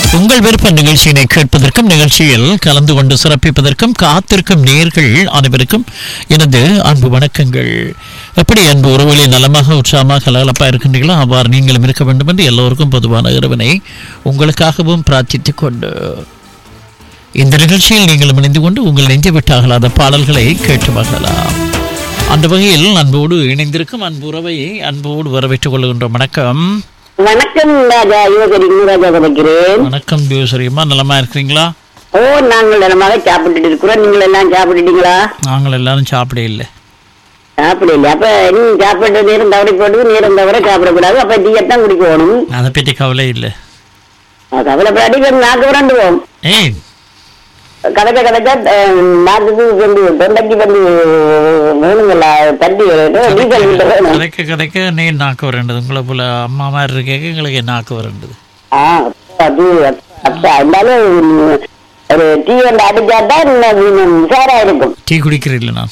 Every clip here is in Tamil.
உங்கள் விருப்ப நிகழ்ச்சியினை கேட்பதற்கும் நிகழ்ச்சியில் கலந்து கொண்டு சிறப்பிப்பதற்கும் காத்திருக்கும் நேர்கள் அனைவருக்கும் எனது அன்பு வணக்கங்கள் எப்படி அன்பு உறவுகளை நலமாக உற்சாகமாக கலகலப்பாக இருக்கின்றீர்களோ அவ்வாறு நீங்களும் இருக்க வேண்டும் என்று எல்லோருக்கும் பொதுவான இறைவனை உங்களுக்காகவும் பிரார்த்தித்துக் கொண்டு இந்த நிகழ்ச்சியில் நீங்களும் இணைந்து கொண்டு உங்கள் நெஞ்சை விட்டாகலாத பாடல்களை கேட்டு மகிழலாம் அந்த வகையில் அன்போடு இணைந்திருக்கும் அன்பு உறவை அன்போடு வரவேற்றுக் கொள்கின்ற வணக்கம் வணக்கம் ராஜா யுவகரி ராஜா கிடைக்கிறேன் வணக்கம் தியோசரியம்மா நலமா இருக்கிறீங்களா ஓ நாங்கள் நலமாக சாப்பிட்டுட்டு இருக்கிறோம் நீங்கள் எல்லாம் சாப்பிட்டுட்டீங்களா நாங்கள் எல்லாரும் சாப்பிட இல்லை சாப்பிடல அப்ப நீ சாப்பிட்ட நேரம் தவறி போட்டு நேரம் தவிர சாப்பிடக்கூடாது அப்ப டீயத்தான் குடிக்கணும் அதை பற்றி கவலை இல்லை கவலைப்படாடி கொஞ்சம் நாக்கு விரண்டுவோம் ஏய் கதைக்க கதைக்க நாக்குக்கு வந்து தொண்டைக்கு வந்து வேணுங்கள தண்ணி வேணும் டீசல் வீட்டு வேணும் கதைக்க கதைக்க நீ நாக்கு வரேண்டது உங்களை போல அம்மா மாதிரி இருக்கேக்க எங்களுக்கு நாக்கு வரேண்டது ஆ அது அப்ப இருந்தாலும் ஒரு டீ வந்து அடிச்சாதான் உஷாரா இருக்கும் டீ குடிக்கிறீல்ல நான்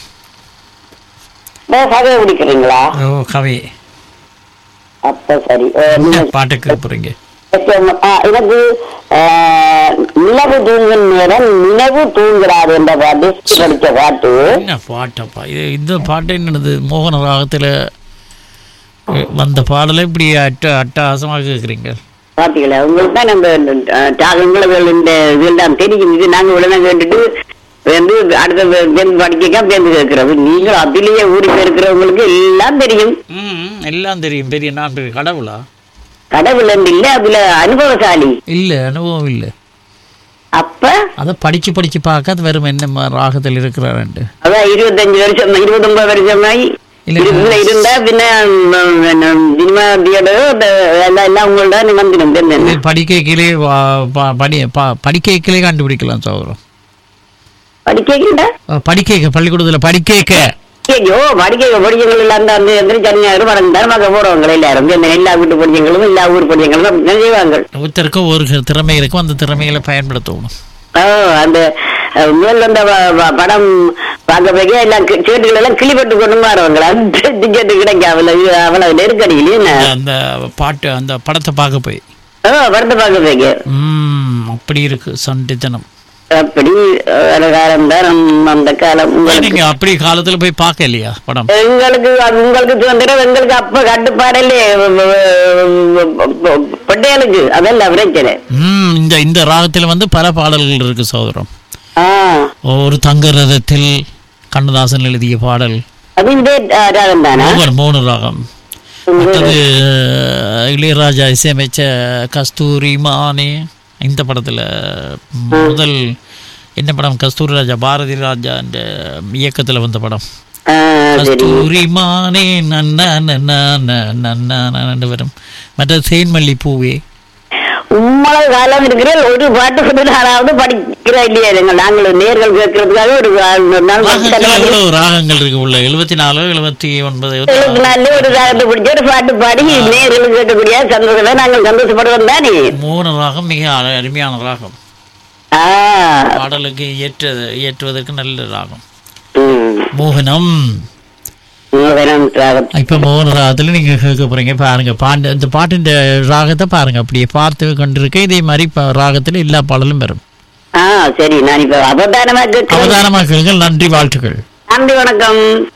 கதையை குடிக்கிறீங்களா ஓ கவி அப்ப சரி ஓ, நீங்க பாட்டுக்கு போறீங்க ஆ, எனக்கு ஆ, நிலவு தூங்கும் நேரம் நினைவு தூங்குறாரு என்ற பாட்டு படிச்ச பாட்டு என்ன பாட்டப்பா இது இந்த பாட்டு என்னது மோகன ராகத்தில் வந்த பாடலை இப்படி அட்ட அட்டகாசமாக கேட்குறீங்க பாத்தீங்களா உங்களுக்கு தான் நம்ம உங்களுக்கு இந்த இதெல்லாம் தெரியும் இது நாங்க உடனே கேட்டுட்டு வந்து அடுத்த பேருந்து படிக்க பேருந்து கேட்கிறோம் நீங்கள் அதிலேயே ஊறி போயிருக்கிறவங்களுக்கு எல்லாம் தெரியும் ம் எல்லாம் தெரியும் பெரிய நான் பெரிய கடவுளா கடவுள் என்று இல்ல அதுல அனுபவசாலி இல்லை அனுபவம் இல்லை அப்ப அதை படிச்சு படிச்சு பார்க்க அது வெறும் என்ன மா- ராகத்தில் இருக்கிறாருன்ட்டு அதான் இருபத்தஞ்சு வருஷம் இருபத்தொன்பது வருஷமாய் இல்ல. இதுல இருந்தா பின்ன சினிமா தியேட்டர் எல்லாம் எல்லாம் உங்கள்ட்ட வந்துடும் இது தெரிஞ்சு படிக்கைக்கிலே படி ப- படிக்கைக்கிலே கண்டுபிடிக்கலாம் சௌரம் படிக்கீங்க படிக்க பள்ளிக்கூடத்தில் படிக்க ஐயோ படிக்க படிக்கங்கள் எல்லாம் அந்த அந்த எந்திரி சனியாயிரம் வரம் தரமாக போறவங்க எல்லாரும் இந்த எல்லா வீட்டு படிக்கங்களும் எல்லா ஊர் படிக்கங்களும் செய்வாங்க ஒருத்தருக்கும் ஒரு திறமை இருக்கும் அந்த திறமைகளை பயன்படுத்தணும் ஓ அந்த அஹ், முதல்ல அந்த ப- ப- படம் பார்க்க போய் எல்லாம் கி- சீட்டுகள் எல்லாம் கிளிப்பட்டு கொண்டு மாறுவாங்க அந்த டிக்கெட்டு கிடைக்காமல இது அவ்வளவு நெருக்கடியில என்ன அந்த பாட்டு அந்த படத்தை பார்க்க போய் ஓ படத்தை பார்க்க போய் ம் அப்படி இருக்கு சண்டித்தனம் அப்படி ஒரு காலம் தான் அந்த காலம் உங்களுக்கு நீங்க அப்படி காலத்துல போய் பார்க்க இல்லையா படம் எங்களுக்கு அது உங்களுக்கு சுதந்திரம் எங்களுக்கு அப்ப கட்டுப்பாடலே பட்டையாளுக்கு அதெல்லாம் பிரச்சனை ம் இந்த இந்த ராகத்தில் வந்து பல பாடல்கள் இருக்கு சோதரம் ஆ ஒரு தங்க ரதத்தில் கண்ணதாசன் எழுதிய பாடல் அது இதே ராகம் தானா மோகன் மோகன ராகம் மற்றது இளையராஜா இசையமைச்ச கஸ்தூரி மானே இந்த படத்துல முதல் என்ன படம் கஸ்தூரி ராஜா பாரதி ராஜா என்ற இயக்கத்துல வந்த படம் ஆ, சரி கஸ்தூரி மானே நன்னா நன்னா நன்னா நன்னு வரும் மற்ற தேன்மல்லி பூவே உம்மளவு காலம் இருக்கிறேன் ஒரு பாட்டு சொன்னாலாவது படிக்கிறா இல்லையா எங்கள் நாங்கள் நேர்கள் கேட்கறதுக்காக ஒரு ஒரு நாள் ராகங்கள் எவ்வளவு ராகங்கள் இருக்கு உள்ள எழுபத்தி நாலு எழுபத்தி ஒன்பது எழுபத்தி நாலுல ஒரு ராகத்தை பிடிச்சி ஒரு பாட்டு பாடி நேர்கள் கேட்கக்கூடிய சந்தோஷத்தை நாங்கள் சந்தோஷப்படுவோம் தானே மூணு ராகம் மிக அரு- அருமையான ராகம் ஆ பாடலுக்கு ஏற்ற இயற்றுவதற்கு நல்ல ராகம் ம் மோகனம் மோகனம் ராகம் இப்ப மோகன ராகத்துல நீங்க கேட்க போறீங்க பாருங்க பாண்டு இந்த பாட்டின் ராகத்தை பாருங்க அப்படியே பார்த்து கொண்டிருக்க இதே மாதிரி ப- ராகத்துல எல்லா பாடலும் வரும் ஆ சரி நான் இப்ப அவதானமா கேட்கிறேன் அவதானமாக கேளுங்கள் நன்றி வாழ்த்துக்கள் நன்றி வணக்கம்